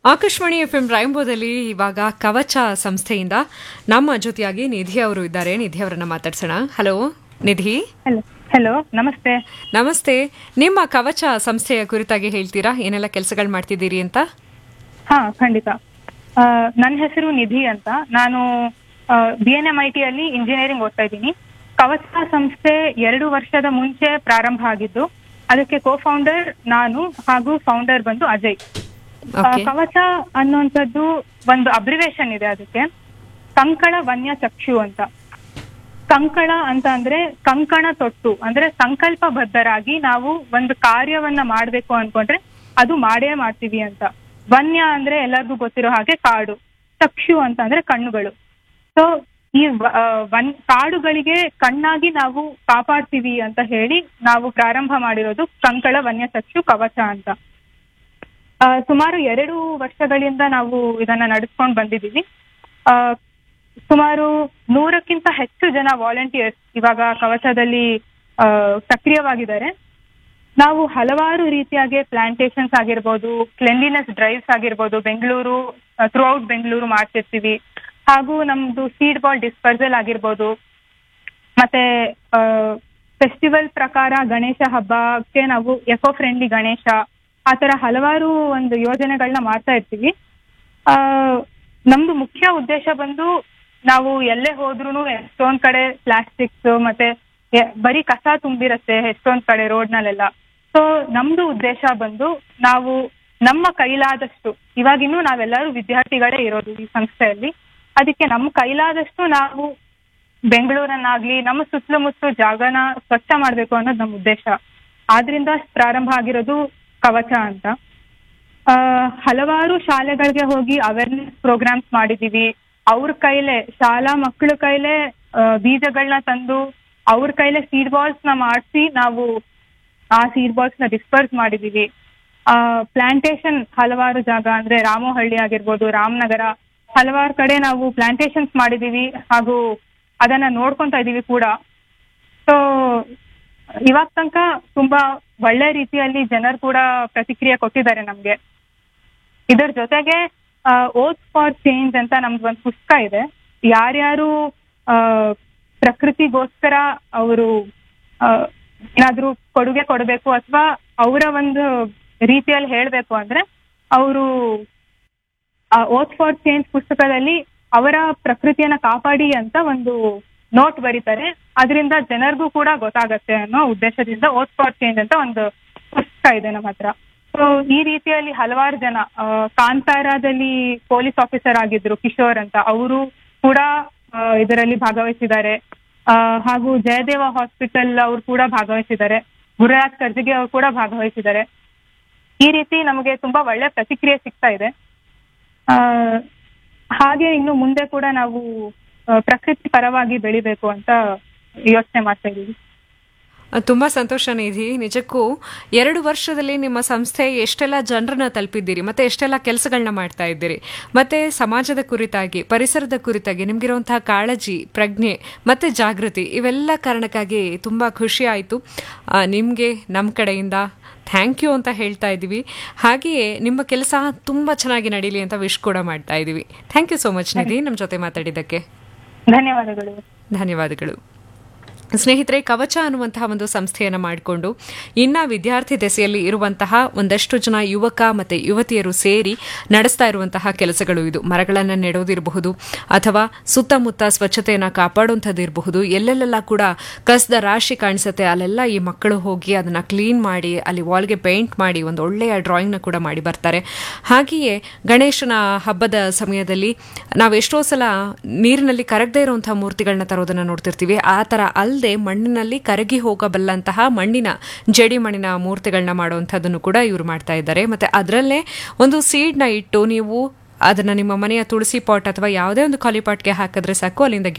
Akashvani F M ರಾಯಂಬೋದಲ್ಲಿ ಇವಾಗ ಕವಚ ಸಂಸ್ಥೆಯಿಂದ ನಮ್ಮ ಜೊತೆಯಾಗಿ ನಿಧಿ ಅವರು ಇದ್ದಾರೆ ನಿಧಿ ಅವರನ್ನ ಮಾತಾಡ್ಸೋಣ ಹಲೋ ನಿಧಿ ಹಲೋ ಹಲೋ ನಮಸ್ತೆ ನಮಸ್ತೆ ನಿಮ್ಮ ಕವಚ ಸಂಸ್ಥೆಯ ಕುರಿತಾಗಿ ಹೇಳ್ತೀರಾ ಏನೆಲ್ಲ ಕೆಲಸಗಳು ಮಾಡ್ತಿದ್ದೀರಿ ಅಂತ ಹಾ ಖಂಡಿತ ಆ, ನನ್ನ ಹೆಸರು ನಿಧಿ ಅಂತ ನಾನು B N M I T ಅಲ್ಲಿ ಇಂಜಿನಿಯರಿಂಗ್ ಓದ್ತಾ ಇದ್ದೀನಿ ಕವಚ ಸಂಸ್ಥೆ ಎರಡು ವರ್ಷದ ಮುಂಚೆ ಪ್ರಾರಂಭ ಆಗಿದ್ದು ಅದಕ್ಕೆ ಕೋ ಫೌಂಡರ್ ನಾನು ಹಾಗೂ ಫೌಂಡರ್ ಬಂದು ಅಜಯ್ ಆ, ಓಕೆ ಕವಚ ಅನ್ನುವಂಥದ್ದು ಒಂದು ಅಬ್ರಿವೇಶನ್ ಇದೆ ಅದಕ್ಕೆ ಕಂಕಣ ವನ್ಯ ಚಕ್ಷು ಅಂತ ಕಂಕಣ ಅಂತ ಅಂದ್ರೆ ಕಂಕಣ ತೊಟ್ಟು ಅಂದ್ರೆ ಸಂಕಲ್ಪಬದ್ಧರಾಗಿ ನಾವು ಒಂದು ಕಾರ್ಯವನ್ನ ಮಾಡ್ಬೇಕು ಅನ್ಕೊಂಡ್ರೆ ಅದು ಮಾಡೇ ಮಾಡ್ತೀವಿ ಅಂತ ವನ್ಯ ಅಂದ್ರೆ ಎಲ್ಲರಿಗೂ ಗೊತ್ತಿರೋ ಹಾಗೆ ಕಾಡು ಚಕ್ಷು ಅಂತ ಅಂದ್ರೆ ಕಣ್ಣುಗಳು ಸೊ ಈ ವ- ಆ, ವನ್ ಕಾಡುಗಳಿಗೆ ಕಣ್ಣಾಗಿ ನಾವು ಕಾಪಾಡ್ತೀವಿ ಅಂತ ಹೇಳಿ ನಾವು ಪ್ರಾರಂಭ ಮಾಡಿರೋದು ಕಂಕಳ ವನ್ಯ ಚಕ್ಷು ಕವಚ ಅಂತ ಆ, ಸುಮಾರು ಎರಡು ವರ್ಷಗಳಿಂದ ನಾವು ಇದನ್ನ ನಡೆಸ್ಕೊಂಡು ಬಂದಿದ್ದೀವಿ ಆ, ಸುಮಾರು ನೂರಕ್ಕಿಂತ ಹೆಚ್ಚು ಜನ ವಾಲಂಟಿಯರ್ಸ್ ಇವಾಗ ಕವಚದಲ್ಲಿ ಆ, ಸಕ್ರಿಯವಾಗಿದ್ದಾರೆ ನಾವು ಹಲವಾರು ರೀತಿಯಾಗಿ ಪ್ಲಾಂಟೇಶನ್ಸ್ ಆಗಿರ್ಬೋದು ಕ್ಲೆನ್ಲಿನೆಸ್ ಡ್ರೈವ್ಸ್ ಆಗಿರ್ಬೋದು ಬೆಂಗಳೂರು ಥ್ರೂ ಔಟ್ ಬೆಂಗಳೂರು ಮಾಡ್ತಿರ್ತೀವಿ ಹಾಗೂ ನಮ್ದು ಸೀಡ್ ಬಾಲ್ ಡಿಸ್ಪರ್ಸಲ್ ಆಗಿರ್ಬೋದು ಮತ್ತೆ ಫೆಸ್ಟಿವಲ್ ಪ್ರಕಾರ ಗಣೇಶ ಹಬ್ಬಕ್ಕೆ ನಾವು ಎಕೋ ಫ್ರೆಂಡ್ಲಿ ಗಣೇಶ ಆ ತರ ಹಲವಾರು ಒಂದು ಯೋಜನೆಗಳನ್ನ ಮಾಡ್ತಾ ಇರ್ತೀವಿ ಆ, ನಮ್ದು ಮುಖ್ಯ ಉದ್ದೇಶ ಬಂದು ನಾವು ಎಲ್ಲೇ ಹೋದ್ರೂ ಎಷ್ಟೊಂದ್ ಕಡೆ ಪ್ಲಾಸ್ಟಿಕ್ಸ್ ಮತ್ತೆ ಎ- ಬರೀ ಕಸ ತುಂಬಿರತ್ತೆ ಎಷ್ಟೊಂದ್ ಕಡೆ ರೋಡ್ನಲ್ಲೆಲ್ಲ ಸೊ ನಮ್ದು ಉದ್ದೇಶ ಬಂದು ನಾವು ನಮ್ಮ ಕೈಲಾದಷ್ಟು ಇವಾಗಿನ್ನೂ ನಾವೆಲ್ಲರೂ ವಿದ್ಯಾರ್ಥಿಗಳೇ ಇರೋದು ಈ ಸಂಸ್ಥೆಯಲ್ಲಿ ಅದಕ್ಕೆ ನಮ್ಮ ಕೈಲಾದಷ್ಟು ನಾವು ಬೆಂಗಳೂರನ್ನಾಗ್ಲಿ ನಮ್ಮ ಸುತ್ತಮುತ್ತ ಜಾಗನ ಸ್ವಚ್ಛ ಮಾಡ್ಬೇಕು ಅನ್ನೋದು ನಮ್ಮ ಉದ್ದೇಶ ಆದ್ರಿಂದ ಪ್ರಾರಂಭ ಆಗಿರೋದು ಕವಚ ಅಂತ ಆ, ಹಲವಾರು ಶಾಲೆಗಳಿಗೆ ಹೋಗಿ ಅವೇರ್ನೆಸ್ ಪ್ರೋಗ್ರಾಮ್ಸ್ ಮಾಡಿದೀವಿ ಅವ್ರ ಕೈಲೇ ಶಾಲಾ ಮಕ್ಕಳ ಕೈಲೇ ಬೀಜಗಳನ್ನ ತಂದು ಅವ್ರ ಕೈಲೇ ಸೀಡ್ ಬಾಲ್ಸ್ ನ ಮಾಡಿಸಿ ನಾವು ಆ ಸೀಡ್ ಬಾಲ್ಸ್ ನ ಡಿಸ್ಪರ್ಸ್ ಮಾಡಿದೀವಿ ಪ್ಲಾಂಟೇಶನ್ ಹಲವಾರು ಜಾಗ ಅಂದ್ರೆ ರಾಮೋಹಳ್ಳಿ ಆಗಿರ್ಬೋದು ರಾಮನಗರ ಹಲವಾರು ಕಡೆ ನಾವು ಪ್ಲಾಂಟೇಶನ್ಸ್ ಮಾಡಿದೀವಿ ಹಾಗೂ ಅದನ್ನ ನೋಡ್ಕೊಂತ ಇದೀವಿ ಕೂಡ ಸೊ ಇವಾಗ ತನಕ ತುಂಬಾ ಒಳ್ಳೆ ರೀತಿಯಲ್ಲಿ ಜನರು ಕೂಡ ಪ್ರತಿಕ್ರಿಯೆ ಕೊಟ್ಟಿದ್ದಾರೆ ನಮ್ಗೆ ಇದರ ಜೊತೆಗೆ ಓತ್ ಫಾರ್ ಚೇಂಜ್ ಅಂತ ನಮ್ದು ಒಂದು ಪುಸ್ತಕ ಇದೆ ಯಾರ್ಯಾರು ಆ, ಪ್ರಕೃತಿಗೋಸ್ಕರ ಅವರು ಏನಾದ್ರೂ ಕೊಡುಗೆ ಕೊಡಬೇಕು ಅಥವಾ ಅವರ ಒಂದು ರೀತಿಯಲ್ಲಿ ಹೇಳ್ಬೇಕು ಅಂದ್ರೆ ಅವರು ಓತ್ ಫಾರ್ ಚೇಂಜ್ ಪುಸ್ತಕದಲ್ಲಿ ಅವರ ಪ್ರಕೃತಿಯನ್ನ ಕಾಪಾಡಿ ಅಂತ ಒಂದು ನೋಟ್ ಬರೀತಾರೆ ಅದರಿಂದ ಜನರಿಗೂ ಕೂಡ ಗೊತ್ತಾಗತ್ತೆ ಅನ್ನೋ ಉದ್ದೇಶದಿಂದ ಓತ್ ಫಾರ್ ಚೇಂಜ್ ಅಂತ ಒಂದು ಪುಸ್ತಕ ಇದೆ ನಮ್ಮ ಹತ್ರ ಸೊ ಈ ರೀತಿಯಲ್ಲಿ ಹಲವಾರು ಜನ ಆ, ಕಾಂತಾರದಲ್ಲಿ ಪೊಲೀಸ್ ಆಫೀಸರ್ ಆಗಿದ್ರು ಕಿಶೋರ್ ಅಂತ ಅವರು ಕೂಡ ಆ, ಇದರಲ್ಲಿ ಭಾಗವಹಿಸಿದ್ದಾರೆ ಆ, ಹಾಗೂ ಜಯದೇವ ಹಾಸ್ಪಿಟಲ್ ಅವರು ಕೂಡ ಭಾಗವಹಿಸಿದ್ದಾರೆ ಗುರುರಾಜ್ ಕರ್ಜಿಗೆ ಅವರು ಕೂಡ ಭಾಗವಹಿಸಿದ್ದಾರೆ ಈ ರೀತಿ ನಮಗೆ ತುಂಬಾ ಒಳ್ಳೆ ಪ್ರತಿಕ್ರಿಯೆ ಸಿಗ್ತಾ ಇದೆ ಆ, ಹಾಗೆ ಇನ್ನು ಮುಂದೆ ಕೂಡ ನಾವು ಆ, ಪ್ರಕೃತಿ ಪರವಾಗಿ ಬೆಳಿಬೇಕು ಅಂತ ಯೋಚನೆ ಮಾಡ್ತಾ ಇದ್ದೀವಿ ಅಹ್, ತುಂಬಾ ಸಂತೋಷ ನಿಧಿ ನಿಜಕ್ಕೂ ಎರಡು ವರ್ಷದಲ್ಲಿ ನಿಮ್ಮ ಸಂಸ್ಥೆ ಎಷ್ಟೆಲ್ಲ ಜನರನ್ನ ತಲುಪಿದ್ದೀರಿ ಮತ್ತೆ ಎಷ್ಟೆಲ್ಲ ಕೆಲಸಗಳನ್ನ ಮಾಡ್ತಾ ಇದ್ದೀರಿ ಮತ್ತೆ ಸಮಾಜದ ಕುರಿತಾಗಿ ಪರಿಸರದ ಕುರಿತಾಗಿ ನಿಮ್ಗಿರುವಂತಹ ಕಾಳಜಿ ಪ್ರಜ್ಞೆ ಮತ್ತೆ ಜಾಗೃತಿ ಇವೆಲ್ಲ ಕಾರಣಕ್ಕಾಗಿ ತುಂಬಾ ಖುಷಿ ಆಯಿತು ನಿಮಗೆ ನಮ್ಮ ಕಡೆಯಿಂದ ಥ್ಯಾಂಕ್ ಯು ಅಂತ ಹೇಳ್ತಾ ಇದ್ದೀವಿ ಹಾಗೆಯೇ ನಿಮ್ಮ ಕೆಲಸ ತುಂಬ ಚೆನ್ನಾಗಿ ನಡೀಲಿ ಅಂತ ವಿಶ್ ಕೂಡ ಮಾಡ್ತಾ ಇದ್ದೀವಿ thank you so much Nidhi ನಮ್ಮ ಜೊತೆ ಮಾತಾಡಿದ್ದಕ್ಕೆ ಧನ್ಯವಾದಗಳು ಧನ್ಯವಾದಗಳು ಸ್ನೇಹಿತರೆ ಕವಚ ಅನ್ನುವಂತಹ ಒಂದು ಸಂಸ್ಥೆಯನ್ನು ಮಾಡಿಕೊಂಡು ಇನ್ನ ವಿದ್ಯಾರ್ಥಿ ದೆಸೆಯಲ್ಲಿ ಇರುವಂತಹ ಒಂದಷ್ಟು ಜನ ಯುವಕ ಮತ್ತು ಯುವತಿಯರು ಸೇರಿ ನಡೆಸ್ತಾ ಇರುವಂತಹ ಕೆಲಸಗಳು ಇದು ಮರಗಳನ್ನು ನೆಡೋದಿರಬಹುದು ಅಥವಾ ಸುತ್ತಮುತ್ತ ಸ್ವಚ್ಛತೆಯನ್ನು ಕಾಪಾಡುವಂಥದ್ದಿರಬಹುದು ಎಲ್ಲೆಲ್ಲೆಲ್ಲ ಕೂಡ ಕಸದ ರಾಶಿ ಕಾಣಿಸುತ್ತೆ ಅಲ್ಲೆಲ್ಲ ಈ ಮಕ್ಕಳು ಹೋಗಿ ಅದನ್ನು ಕ್ಲೀನ್ ಮಾಡಿ ಅಲ್ಲಿ ವಾಲ್ಗೆ ಪೇಂಟ್ ಮಾಡಿ ಒಂದು ಒಳ್ಳೆಯ ಡ್ರಾಯಿಂಗ್ನ ಕೂಡ ಮಾಡಿ ಬರ್ತಾರೆ ಹಾಗೆಯೇ ಗಣೇಶನ ಹಬ್ಬದ ಸಮಯದಲ್ಲಿ ನಾವು ಎಷ್ಟೋ ಸಲ ನೀರಿನಲ್ಲಿ ಕರಗದೇ ಇರುವಂತಹ ಮೂರ್ತಿಗಳನ್ನ ತರೋದನ್ನ ನೋಡ್ತಿರ್ತೀವಿ ಆ ಥರ ಅಲ್ಲದೆ ಮಣ್ಣಿನಲ್ಲಿ ಕರಗಿ ಹೋಗಬಲ್ಲಂತಹ ಮಣ್ಣಿನ ಜಡಿ ಮಣ್ಣಿನ ಮೂರ್ತಿಗಳನ್ನ ಮಾಡುವಂಥದ್ದನ್ನು ಕೂಡ ಇವರು ಮಾಡ್ತಾ ಇದ್ದಾರೆ ಮತ್ತೆ ಅದರಲ್ಲೇ ಒಂದು ಸೀಡ್ನ ಇಟ್ಟು ನೀವು ಅದನ್ನ ನಿಮ್ಮ ಮನೆಯ ತುಳಸಿ ಪಾಟ್ ಅಥವಾ ಯಾವುದೇ ಒಂದು ಖಾಲಿ ಪಾಟ್ಗೆ ಹಾಕಿದ್ರೆ ಸಾಕು ಅಲ್ಲಿಂದ